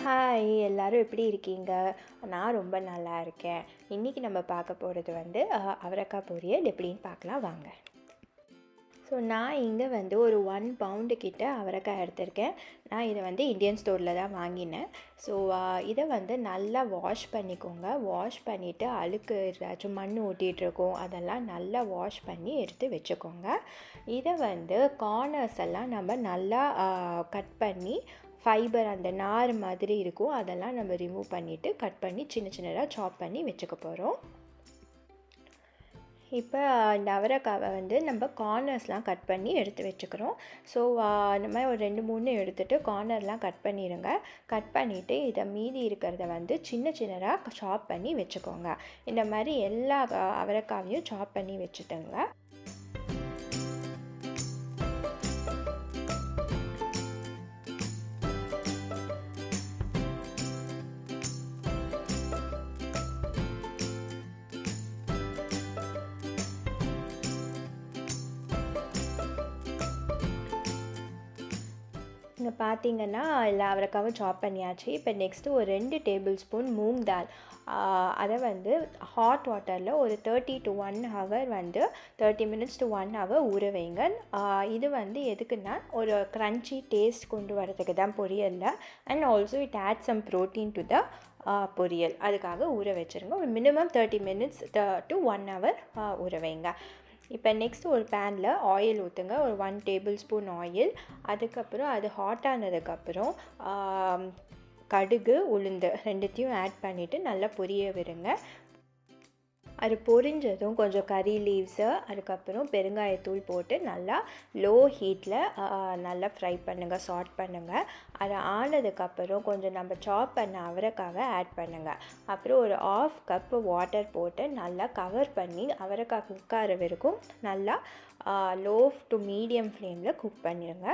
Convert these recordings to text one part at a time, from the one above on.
hi எல்லாரும் எப்படி இருக்கீங்க நான் ரொம்ப நல்லா இருக்கேன் இன்றைக்கி நம்ம பார்க்க போகிறது வந்து அஹ், அவரைக்காய் பொரியல் எப்படின்னு பார்க்கலாம் வாங்க ஸோ நான் இங்கே வந்து ஒரு ஒன் பவுண்டு கிட்ட அவரைக்காய் எடுத்திருக்கேன் நான் இதை வந்து இந்தியன் ஸ்டோரில் தான் வாங்கினேன் ஸோ இதை வந்து நல்லா வாஷ் பண்ணிக்கோங்க வாஷ் பண்ணிவிட்டு அழுக்கு ஏதாச்சும் மண் ஒட்டிகிட்டு இருக்கும் அதெல்லாம் நல்லா வாஷ் பண்ணி எடுத்து வச்சுக்கோங்க இதை வந்து கார்னர்ஸ் எல்லாம் நம்ம நல்லா கட் பண்ணி ஃபைபர் அந்த நார் மாதிரி இருக்கும் அதெல்லாம் நம்ம ரிமூவ் பண்ணிவிட்டு கட் பண்ணி சின்ன சின்னதாக சாப் பண்ணி வச்சுக்க போகிறோம் இப்போ இந்த அவரைக்காவை வந்து நம்ம கார்னர்ஸ்லாம் கட் பண்ணி எடுத்து வச்சுக்கிறோம் ஸோ இந்த மாதிரி ஒரு ரெண்டு மூணு எடுத்துகிட்டு கார்னர்லாம் கட் பண்ணிடுங்க கட் பண்ணிவிட்டு இதை மீதி இருக்கிறத வந்து சின்ன சின்னதாக சாப் பண்ணி வச்சுக்கோங்க இந்த மாதிரி எல்லா அஹ், அவரைக்காவையும் சாப் பண்ணி வச்சுட்டுங்க இங்கே பார்த்தீங்கன்னா எல்லா அவரைக்காவும் சாப் பண்ணியாச்சு இப்போ நெக்ஸ்ட்டு ஒரு ரெண்டு டேபிள் ஸ்பூன் மூங் தால் ஆஹ் அதை வந்து ஹாட் வாட்டரில் ஒரு தேர்ட்டி டு ஒன் ஹவர் வந்து thirty minutes to one hour ஊற வைங்க ஆஹ் இது வந்து எதுக்குன்னா ஒரு க்ரன்ச்சி டேஸ்ட் கொண்டு வரதுக்கு தான் பொரியலில் and also it add some protein to the poriyal அதுக்காக ஊற வச்சுருங்க ஒரு minimum thirty minutes to one hour ஊற வைங்க இப்போ நெக்ஸ்ட் ஒரு பேனில் ஆயில் ஊற்றுங்க ஒரு ஒன் டேபிள் ஸ்பூன் ஆயில் அதுக்கப்புறம் அது ஹாட் ஆனதுக்கப்புறம் ஆம், கடுகு உளுந்து ரெண்டுத்தையும் ஆட் பண்ணிவிட்டு நல்லா பொரிய விடுங்க அது பொரிஞ்சதும் கொஞ்சம் கறி லீவ்ஸு அதுக்கப்புறம் பெருங்காயத்தூள் போட்டு நல்லா லோ ஹீட்டில் நல்லா ஃப்ரை பண்ணுங்கள் சாட் பண்ணுங்கள் அது ஆனதுக்கப்புறம் கொஞ்சம் நம்ம சாப் பண்ண அவரைக்காவை ஆட் பண்ணுங்கள் அப்புறம் ஒரு ஆஃப் கப் வாட்டர் போட்டு நல்லா கவர் பண்ணி அவரைக்காய் குக் ஆகிற வரைக்கும் நல்லா லோ டு மீடியம் ஃப்ளேமில் குக் பண்ணிடுங்க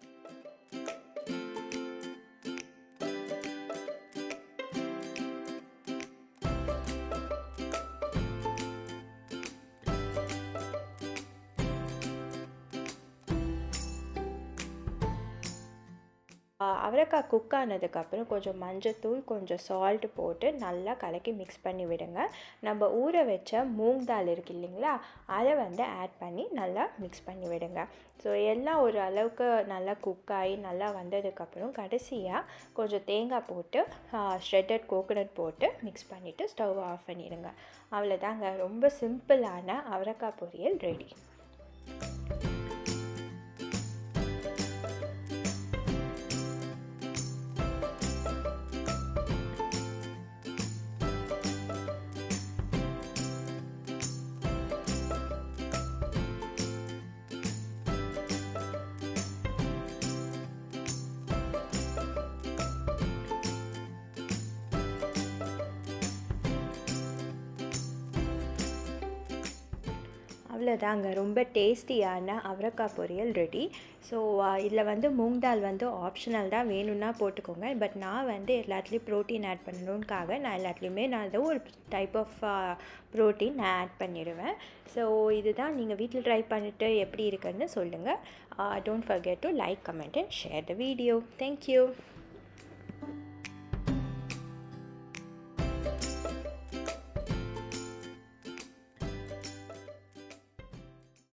ஆஹ் அவரைக்காய் குக் ஆனதுக்கப்புறம் கொஞ்சம் மஞ்சத்தூள் கொஞ்சம் சால்ட் போட்டு நல்லா கலக்கி மிக்ஸ் பண்ணி விடுங்க நம்ம ஊற வச்ச மூங் தால் இருக்கு இல்லைங்களா அதை வந்து ஆட் பண்ணி நல்லா மிக்ஸ் பண்ணி விடுங்க ஸோ எல்லாம் ஒரு அளவுக்கு நல்லா குக் ஆகி நல்லா வந்ததுக்கப்புறம் கடைசியாக கொஞ்சம் தேங்காய் போட்டு ஷ்ரெட்டட் கோகோனட் போட்டு மிக்ஸ் பண்ணிவிட்டு ஸ்டவ் ஆஃப் பண்ணிடுங்க அவ்வளோதாங்க ரொம்ப சிம்பிளான அவரைக்காய் பொரியல் ரெடி அவ்வளோதாங்க ரொம்ப டேஸ்டியான அவரைக்காய் பொரியல் ரெடி ஸோ இதில் வந்து மூங் தால் வந்து ஆப்ஷனல் தான் வேணும்னா போட்டுக்கோங்க பட் நான் வந்து எல்லாத்துலேயும் ப்ரோட்டீன் ஆட் பண்ணணுன்காக நான் எல்லாத்துலேயுமே நான் அதை ஒரு டைப் ஆஃப் ப்ரோட்டீன் நான் ஆட் பண்ணிடுவேன் ஸோ இதுதான் நீங்கள் வீட்டில் ட்ரை பண்ணிவிட்டு எப்படி இருக்குன்னு சொல்லுங்கள் don't forget to like comment and share the video thank you